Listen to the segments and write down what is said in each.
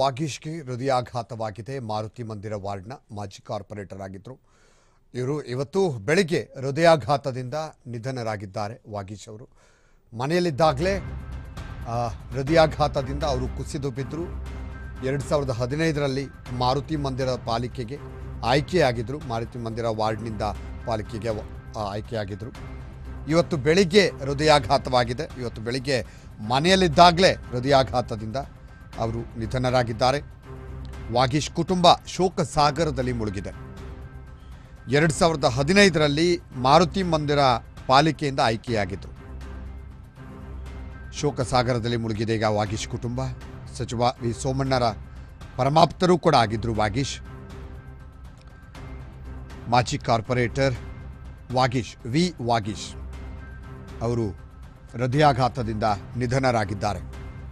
ವಾಗೀಶ್ಗೆ ಹೃದಯಾಘಾತವಾಗಿದೆ ಮಾರುತಿ ಮಂದಿರ ವಾರ್ಡ್ನ ಮಾಜಿ ಕಾರ್ಪೊರೇಟರ್ ಆಗಿದ್ದರು ಇವರು ಇವತ್ತು ಬೆಳಿಗ್ಗೆ ಹೃದಯಾಘಾತದಿಂದ ನಿಧನರಾಗಿದ್ದಾರೆ ವಾಗೀಶ್ ಅವರು ಮನೆಯಲ್ಲಿದ್ದಾಗಲೇ ಆ, ಹೃದಯಾಘಾತದಿಂದ ಅವರು ಕುಸಿದು ಬಿದ್ದರು ಎರಡು ಸಾವಿರದ ಹದಿನೈದರಲ್ಲಿ ಮಾರುತಿ ಮಂದಿರ ಪಾಲಿಕೆಗೆ ಆಯ್ಕೆಯಾಗಿದ್ದರು ಮಾರುತಿ ಮಂದಿರ ವಾರ್ಡ್ನಿಂದ ಪಾಲಿಕೆಗೆ ವ- ಆ, ಆಯ್ಕೆಯಾಗಿದ್ದರು ಇವತ್ತು ಬೆಳಿಗ್ಗೆ ಹೃದಯಾಘಾತವಾಗಿದೆ ಇವತ್ತು ಬೆಳಿಗ್ಗೆ ಮನೆಯಲ್ಲಿದ್ದಾಗಲೇ ಹೃದಯಾಘಾತದಿಂದ ಅವರು ನಿಧನರಾಗಿದ್ದಾರೆ ವಾಗೀಶ್ ಕುಟುಂಬ ಶೋಕ ಸಾಗರದಲ್ಲಿ ಮುಳುಗಿದೆ ಎರಡು ಸಾವಿರದ ಹದಿನೈದರಲ್ಲಿ ಮಾರುತಿ ಮಂದಿರ ಪಾಲಿಕೆಯಿಂದ ಆಯ್ಕೆಯಾಗಿದ್ದರು ಶೋಕ ಸಾಗರದಲ್ಲಿ ಮುಳುಗಿದೆ ಈಗ ವಾಗೀಶ್ ಕುಟುಂಬ ಸಚಿವ ವಿ ಸೋಮಣ್ಣರ ಪರಮಾಪ್ತರೂ ಕೂಡ ಆಗಿದ್ದರು ವಾಗೀಶ್ ಮಾಜಿ ಕಾರ್ಪೊರೇಟರ್ ವಾಗೀಶ್ ವಿ ವಾಗೀಶ್ ಅವರು ಹೃದಯಾಘಾತದಿಂದ ನಿಧನರಾಗಿದ್ದಾರೆ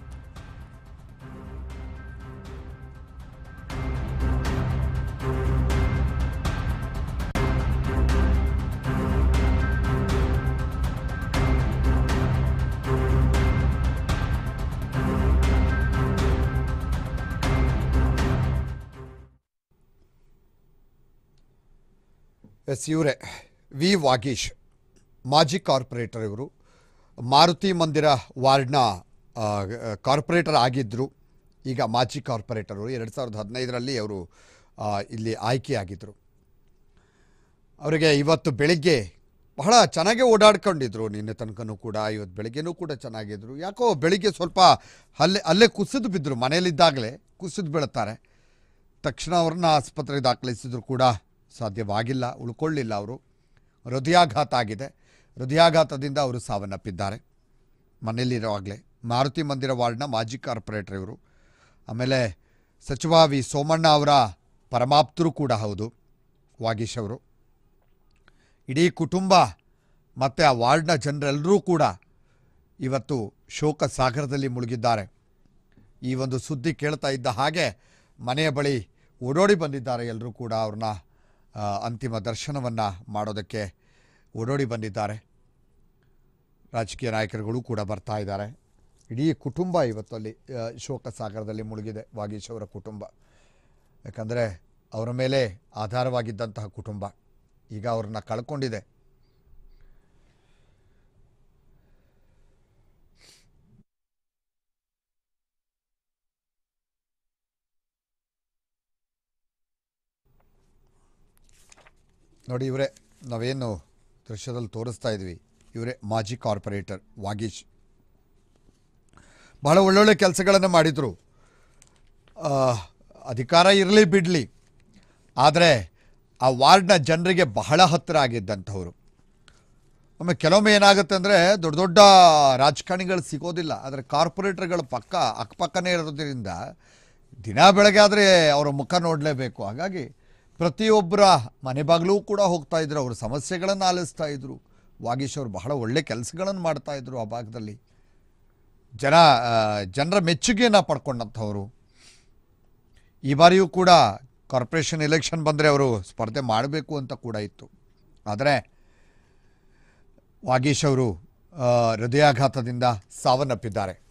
ಎಸ್ ಇವರೇ ವಿ ವಾಗೀಶ್ ಮಾಜಿ ಕಾರ್ಪೊರೇಟರ್ ಇವರು ಮಾರುತಿ ಮಂದಿರ ವಾರ್ಡ್ನ ಆ, ಕಾರ್ಪೊರೇಟರ್ ಆಗಿದ್ದರು ಈಗ ಮಾಜಿ ಕಾರ್ಪೊರೇಟರ್ ಅವರು ಎರಡು ಸಾವಿರದ ಹದಿನೈದರಲ್ಲಿ ಅವರು ಆ, ಇಲ್ಲಿ ಆಯ್ಕೆಯಾಗಿದ್ದರು ಅವರಿಗೆ ಇವತ್ತು ಬೆಳಿಗ್ಗೆ ಬಹಳ ಚೆನ್ನಾಗೇ ಓಡಾಡ್ಕೊಂಡಿದ್ರು ನಿನ್ನೆ ತನಕನೂ ಕೂಡ ಇವತ್ತು ಬೆಳಿಗ್ಗೆನೂ ಕೂಡ ಚೆನ್ನಾಗಿದ್ರು ಯಾಕೋ ಬೆಳಿಗ್ಗೆ ಸ್ವಲ್ಪ ಅಲ್ಲೇ ಅಲ್ಲೇ ಕುಸಿದು ಬಿದ್ದರು ಮನೆಯಲ್ಲಿದ್ದಾಗಲೇ ಕುಸಿದು ಬೀಳುತ್ತಾರೆ ತಕ್ಷಣ ಅವ್ರನ್ನ ಆಸ್ಪತ್ರೆಗೆ ದಾಖಲಿಸಿದ್ರು ಕೂಡ ಸಾಧ್ಯವಾಗಿಲ್ಲ ಉಳ್ಕೊಳ್ಳಿಲ್ಲ ಅವರು ಹೃದಯಾಘಾತ ಆಗಿದೆ ಹೃದಯಾಘಾತದಿಂದ ಅವರು ಸಾವನ್ನಪ್ಪಿದ್ದಾರೆ ಮನೆಯಲ್ಲಿರುವಾಗಲೇ ಮಾರುತಿ ಮಂದಿರ ವಾರ್ಡ್ನ ಮಾಜಿ ಕಾರ್ಪೊರೇಟರ್ ಇವರು ಆಮೇಲೆ ಸಚಿವ ವಿ ಸೋಮಣ್ಣ ಅವರ ಪರಮಾಪ್ತರು ಕೂಡ ಹೌದು ವಾಗೀಶ್ ಅವರು ಇಡೀ ಕುಟುಂಬ ಮತ್ತು ಆ ವಾರ್ಡ್ನ ಜನರೆಲ್ಲರೂ ಕೂಡ ಇವತ್ತು ಶೋಕ ಸಾಗರದಲ್ಲಿ ಮುಳುಗಿದ್ದಾರೆ ಈ ಒಂದು ಸುದ್ದಿ ಕೇಳ್ತಾ ಇದ್ದ ಹಾಗೆ ಮನೆಯ ಬಳಿ ಓಡೋಡಿ ಬಂದಿದ್ದಾರೆ ಎಲ್ಲರೂ ಕೂಡ ಅವ್ರನ್ನ ಆ, ಅಂತಿಮ ದರ್ಶನವನ್ನು ಮಾಡೋದಕ್ಕೆ ಓಡೋಡಿ ಬಂದಿದ್ದಾರೆ ರಾಜಕೀಯ ನಾಯಕರುಗಳು ಕೂಡ ಬರ್ತಾ ಇದ್ದಾರೆ ಇಡೀ ಕುಟುಂಬ ಇವತ್ತು ಅಲ್ಲಿ ಆ, ಶೋಕ ಸಾಗರದಲ್ಲಿ ಮುಳುಗಿದೆ ವಾಗೀಶ್ ಅವರ ಕುಟುಂಬ ಯಾಕಂದರೆ ಅವರ ಮೇಲೆ ಆಧಾರವಾಗಿದ್ದಂತಹ ಕುಟುಂಬ ಈಗ ಅವ್ರನ್ನ ಕಳ್ಕೊಂಡಿದೆ ನೋಡಿ ಇವರೇ ನಾವೇನು ದೃಶ್ಯದಲ್ಲಿ ತೋರಿಸ್ತಾ ಇದ್ವಿ ಇವರೇ ಮಾಜಿ ಕಾರ್ಪೊರೇಟರ್ ವಾಗೀಶ್ ಬಹಳ ಒಳ್ಳೊಳ್ಳೆ ಕೆಲಸಗಳನ್ನು ಮಾಡಿದರು ಆ, ಅಧಿಕಾರ ಇರಲಿ ಬಿಡಲಿ ಆದರೆ ಆ ವಾರ್ಡ್ನ ಜನರಿಗೆ ಬಹಳ ಹತ್ತಿರ ಆಗಿದ್ದಂಥವ್ರು ಒಮ್ಮೆ ಕೆಲವೊಮ್ಮೆ ಏನಾಗುತ್ತೆ ಅಂದರೆ ದೊಡ್ಡ ದೊಡ್ಡ ರಾಜಕಾರಣಿಗಳು ಸಿಗೋದಿಲ್ಲ ಆದರೆ ಕಾರ್ಪೊರೇಟರ್ಗಳ ಪಕ್ಕ ಅಕ್ಕಪಕ್ಕನೇ ಇರೋದ್ರಿಂದ ದಿನ ಬೆಳಗ್ಗೆ ಆದರೆ ಅವರ ಮುಖ ನೋಡಲೇಬೇಕು ಹಾಗಾಗಿ ಪ್ರತಿಯೊಬ್ಬರ ಮನೆ ಬಾಗಿಲೂ ಕೂಡ ಹೋಗ್ತಾ ಇದ್ರು ಅವ್ರ ಸಮಸ್ಯೆಗಳನ್ನು ಆಲಿಸ್ತಾ ಇದ್ರು ವಾಗೀಶ್ ಅವರು ಬಹಳ ಒಳ್ಳೆ ಕೆಲಸಗಳನ್ನು ಮಾಡ್ತಾ ಇದ್ರು ಆ ಭಾಗದಲ್ಲಿ ಜನ ಆ, ಜನರ ಮೆಚ್ಚುಗೆಯನ್ನು ಪಡ್ಕೊಂಡಂಥವ್ರು ಈ ಬಾರಿಯೂ ಕೂಡ ಕಾರ್ಪೊರೇಷನ್ ಎಲೆಕ್ಷನ್ ಬಂದರೆ ಅವರು ಸ್ಪರ್ಧೆ ಮಾಡಬೇಕು ಅಂತ ಕೂಡ ಇತ್ತು ಆದರೆ ವಾಗೀಶ್ ಅವರು ಆ, ಹೃದಯಾಘಾತದಿಂದ ಸಾವನ್ನಪ್ಪಿದ್ದಾರೆ